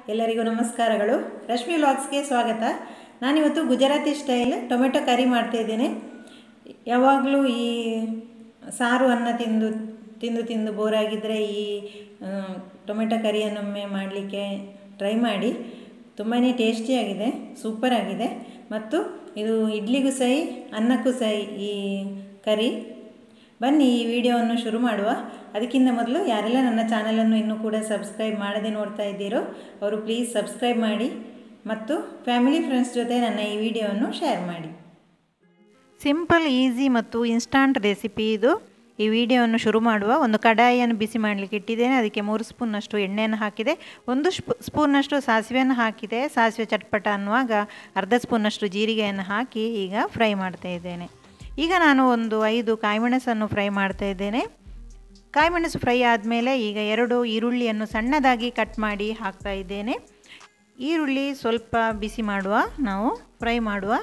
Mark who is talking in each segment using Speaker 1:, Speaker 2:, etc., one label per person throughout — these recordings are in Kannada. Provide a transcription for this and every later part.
Speaker 1: ಎಲ್ಲರಿಗೂ ನಮಸ್ಕಾರಗಳು ರಶ್ಮಿ ವ್ಲಾಗ್ಸ್ಗೆ ಸ್ವಾಗತ ನಾನಿವತ್ತು ಗುಜರಾತಿ ಸ್ಟೈಲ್ ಟೊಮೆಟೊ ಕರಿ ಮಾಡ್ತಾಯಿದ್ದೇನೆ ಯಾವಾಗಲೂ ಈ ಸಾರು ಅನ್ನ ತಿಂದು ತಿಂದು ತಿಂದು ಬೋರಾಗಿದ್ದರೆ ಈ ಆ, ಟೊಮೆಟೊ ಕರಿಯನ್ನೊಮ್ಮೆ ಮಾಡಲಿಕ್ಕೆ ಟ್ರೈ ಮಾಡಿ ತುಂಬಾ ಟೇಸ್ಟಿಯಾಗಿದೆ ಸೂಪರ್ ಆಗಿದೆ ಮತ್ತು ಇದು ಇಡ್ಲಿಗೂ ಸಹಿ ಅನ್ನಕ್ಕೂ ಸಹಿ ಈ ಕರಿ ಬನ್ನಿ ಈ ವಿಡಿಯೋವನ್ನು ಶುರು ಮಾಡುವ ಅದಕ್ಕಿಂತ ಮೊದಲು ಯಾರೆಲ್ಲ ನನ್ನ ಚಾನಲನ್ನು ಇನ್ನೂ ಕೂಡ ಸಬ್ಸ್ಕ್ರೈಬ್ ಮಾಡದೆ ನೋಡ್ತಾ ಇದ್ದೀರೋ ಅವರು ಪ್ಲೀಸ್ ಸಬ್ಸ್ಕ್ರೈಬ್ ಮಾಡಿ ಮತ್ತು ಫ್ಯಾಮಿಲಿ ಫ್ರೆಂಡ್ಸ್ ಜೊತೆ ನನ್ನ ಈ ವಿಡಿಯೋವನ್ನು ಶೇರ್ ಮಾಡಿ ಸಿಂಪಲ್ ಈಸಿ ಮತ್ತು ಇನ್ಸ್ಟಾಂಟ್ ರೆಸಿಪಿ ಇದು ಈ ವಿಡಿಯೋವನ್ನು ಶುರು ಮಾಡುವ ಒಂದು ಕಡಾಯಿಯನ್ನು ಬಿಸಿ ಮಾಡಲಿಕ್ಕೆ ಇಟ್ಟಿದ್ದೇನೆ ಅದಕ್ಕೆ ಮೂರು ಸ್ಪೂನ್ನಷ್ಟು ಎಣ್ಣೆಯನ್ನು ಹಾಕಿದೆ ಒಂದು ಸ್ಪೂ ಸ್ಪೂನ್ನಷ್ಟು ಸಾಸಿವೆಯನ್ನು ಹಾಕಿದೆ ಸಾಸಿವೆ ಚಟ್ಪಟ ಅನ್ನುವಾಗ ಅರ್ಧ ಸ್ಪೂನ್ನಷ್ಟು ಜೀರಿಗೆಯನ್ನು ಹಾಕಿ ಈಗ ಫ್ರೈ ಮಾಡ್ತಾ ಇದ್ದೇನೆ ಈಗ ನಾನು ಒಂದು ಐದು ಕಾಯಿಮೆಣಸನ್ನು ಫ್ರೈ ಮಾಡ್ತಾ ಇದ್ದೇನೆ ಕಾಯಿಮೆಣಸು ಫ್ರೈ ಆದಮೇಲೆ ಈಗ ಎರಡು ಈರುಳ್ಳಿಯನ್ನು ಸಣ್ಣದಾಗಿ ಕಟ್ ಮಾಡಿ ಹಾಕ್ತಾ ಇದ್ದೇನೆ ಈರುಳ್ಳಿ ಸ್ವಲ್ಪ ಬಿಸಿ ಮಾಡುವ ನಾವು ಫ್ರೈ ಮಾಡುವ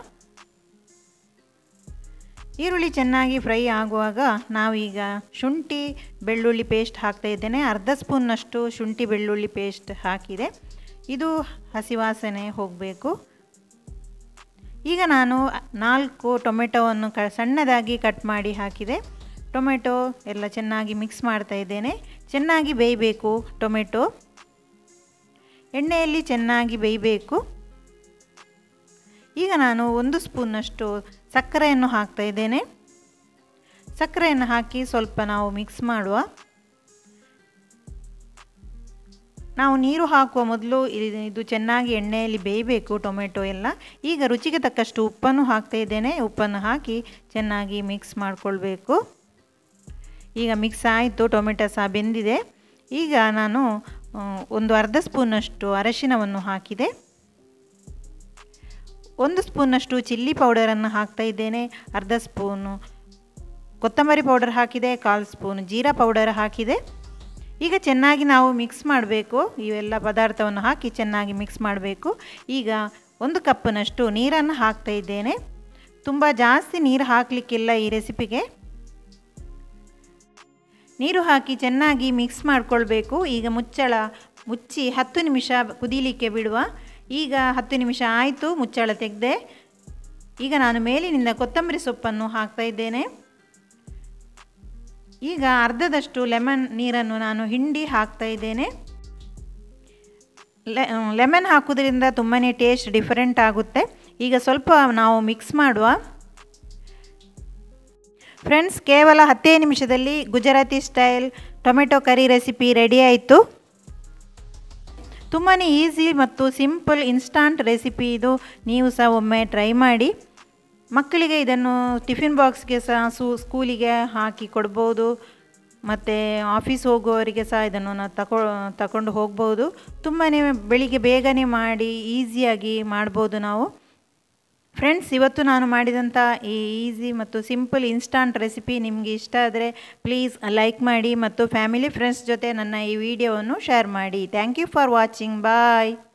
Speaker 1: ಈರುಳ್ಳಿ ಚೆನ್ನಾಗಿ ಫ್ರೈ ಆಗುವಾಗ ನಾವೀಗ ಶುಂಠಿ ಬೆಳ್ಳುಳ್ಳಿ ಪೇಸ್ಟ್ ಹಾಕ್ತಾ ಇದ್ದೇನೆ ಅರ್ಧ ಸ್ಪೂನ್ನಷ್ಟು ಶುಂಠಿ ಬೆಳ್ಳುಳ್ಳಿ ಪೇಸ್ಟ್ ಹಾಕಿದೆ ಇದು ಹಸಿ ವಾಸನೆ ಹೋಗಬೇಕು ಈಗ ನಾನು ನಾಲ್ಕು ಟೊಮೆಟೊವನ್ನು ಕ ಸಣ್ಣದಾಗಿ ಕಟ್ ಮಾಡಿ ಹಾಕಿದೆ ಟೊಮೆಟೊ ಎಲ್ಲ ಚೆನ್ನಾಗಿ ಮಿಕ್ಸ್ ಮಾಡ್ತಾ ಇದ್ದೇನೆ ಚೆನ್ನಾಗಿ ಬೇಯಬೇಕು ಟೊಮೆಟೊ ಎಣ್ಣೆಯಲ್ಲಿ ಚೆನ್ನಾಗಿ ಬೇಯಬೇಕು ಈಗ ನಾನು ಒಂದು ಸ್ಪೂನ್ನಷ್ಟು ಸಕ್ಕರೆಯನ್ನು ಹಾಕ್ತಾ ಇದ್ದೇನೆ ಸಕ್ಕರೆಯನ್ನು ಹಾಕಿ ಸ್ವಲ್ಪ ನಾವು ಮಿಕ್ಸ್ ಮಾಡುವ ನಾವು ನೀರು ಹಾಕುವ ಮೊದಲು ಇದು ಚೆನ್ನಾಗಿ ಎಣ್ಣೆಯಲ್ಲಿ ಬೇಯಬೇಕು ಟೊಮೆಟೊ ಎಲ್ಲ ಈಗ ರುಚಿಗೆ ತಕ್ಕಷ್ಟು ಉಪ್ಪನ್ನು ಹಾಕ್ತಾ ಇದ್ದೇನೆ ಉಪ್ಪನ್ನು ಹಾಕಿ ಚೆನ್ನಾಗಿ ಮಿಕ್ಸ್ ಮಾಡಿಕೊಳ್ಬೇಕು ಈಗ ಮಿಕ್ಸ್ ಆಯಿತು ಟೊಮೆಟೊ ಸಹ ಬೆಂದಿದೆ ಈಗ ನಾನು ಒಂದು ಅರ್ಧ ಸ್ಪೂನಷ್ಟು ಅರಶಿನವನ್ನು ಹಾಕಿದೆ ಒಂದು ಸ್ಪೂನಷ್ಟು ಚಿಲ್ಲಿ ಪೌಡರನ್ನು ಹಾಕ್ತಾ ಇದ್ದೇನೆ ಅರ್ಧ ಸ್ಪೂನು ಕೊತ್ತಂಬರಿ ಪೌಡರ್ ಹಾಕಿದೆ ಕಾಲು ಸ್ಪೂನ್ ಜೀರಾ ಪೌಡರ್ ಹಾಕಿದೆ ಈಗ ಚೆನ್ನಾಗಿ ನಾವು ಮಿಕ್ಸ್ ಮಾಡಬೇಕು ಇವೆಲ್ಲ ಪದಾರ್ಥವನ್ನು ಹಾಕಿ ಚೆನ್ನಾಗಿ ಮಿಕ್ಸ್ ಮಾಡಬೇಕು ಈಗ ಒಂದು ಕಪ್ಪಿನಷ್ಟು ನೀರನ್ನು ಹಾಕ್ತಾ ಇದ್ದೇನೆ ತುಂಬ ಜಾಸ್ತಿ ನೀರು ಹಾಕಲಿಕ್ಕಿಲ್ಲ ಈ ರೆಸಿಪಿಗೆ ನೀರು ಹಾಕಿ ಚೆನ್ನಾಗಿ ಮಿಕ್ಸ್ ಮಾಡಿಕೊಳ್ಬೇಕು ಈಗ ಮುಚ್ಚಳ ಮುಚ್ಚಿ ಹತ್ತು ನಿಮಿಷ ಕುದೀಲಿಕ್ಕೆ ಬಿಡುವ ಈಗ ಹತ್ತು ನಿಮಿಷ ಆಯಿತು ಮುಚ್ಚಳ ತೆಗೆದೆ ಈಗ ನಾನು ಮೇಲಿನಿಂದ ಕೊತ್ತಂಬರಿ ಸೊಪ್ಪನ್ನು ಹಾಕ್ತಾ ಇದ್ದೇನೆ ಈಗ ಅರ್ಧದಷ್ಟು ಲೆಮನ್ ನೀರನ್ನು ನಾನು ಹಿಂಡಿ ಹಾಕ್ತಾ ಇದ್ದೇನೆ ಲೆಮನ್ ಹಾಕೋದ್ರಿಂದ ತುಂಬಾ ಟೇಸ್ಟ್ ಡಿಫರೆಂಟ್ ಆಗುತ್ತೆ ಈಗ ಸ್ವಲ್ಪ ನಾವು ಮಿಕ್ಸ್ ಮಾಡುವ ಫ್ರೆಂಡ್ಸ್ ಕೇವಲ ಹತ್ತೇ ನಿಮಿಷದಲ್ಲಿ Gujarati style tomato curry recipe ready ಆಯಿತು ತುಂಬಾ ಈಸಿ ಮತ್ತು ಸಿಂಪಲ್ ಇನ್ಸ್ಟಾಂಟ್ ರೆಸಿಪಿ ಇದು ನೀವು ಸಹ ಒಮ್ಮೆ ಟ್ರೈ ಮಾಡಿ ಮಕ್ಕಳಿಗೆ ಇದನ್ನು ಟಿಫಿನ್ ಬಾಕ್ಸ್ಗೆ ಸಹ ಸೂ ಸ್ಕೂಲಿಗೆ ಹಾಕಿ ಕೊಡ್ಬೋದು ಮತ್ತು ಆಫೀಸ್ ಹೋಗುವವರಿಗೆ ಸಹ ಇದನ್ನು ನಾವು ತಗೊ ತಗೊಂಡು ಹೋಗ್ಬೋದು ತುಂಬಾ ಬೆಳಿಗ್ಗೆ ಬೇಗನೆ ಮಾಡಿ ಈಸಿಯಾಗಿ ಮಾಡ್ಬೋದು ನಾವು ಫ್ರೆಂಡ್ಸ್ ಇವತ್ತು ನಾನು ಮಾಡಿದಂಥ ಈ ಈಸಿ ಮತ್ತು ಸಿಂಪಲ್ ಇನ್ಸ್ಟಾಂಟ್ ರೆಸಿಪಿ ನಿಮಗೆ ಇಷ್ಟ ಆದರೆ ಪ್ಲೀಸ್ ಲೈಕ್ ಮಾಡಿ ಮತ್ತು ಫ್ಯಾಮಿಲಿ ಫ್ರೆಂಡ್ಸ್ ಜೊತೆ ನನ್ನ ಈ ವಿಡಿಯೋವನ್ನು ಶೇರ್ ಮಾಡಿ thank you for watching bye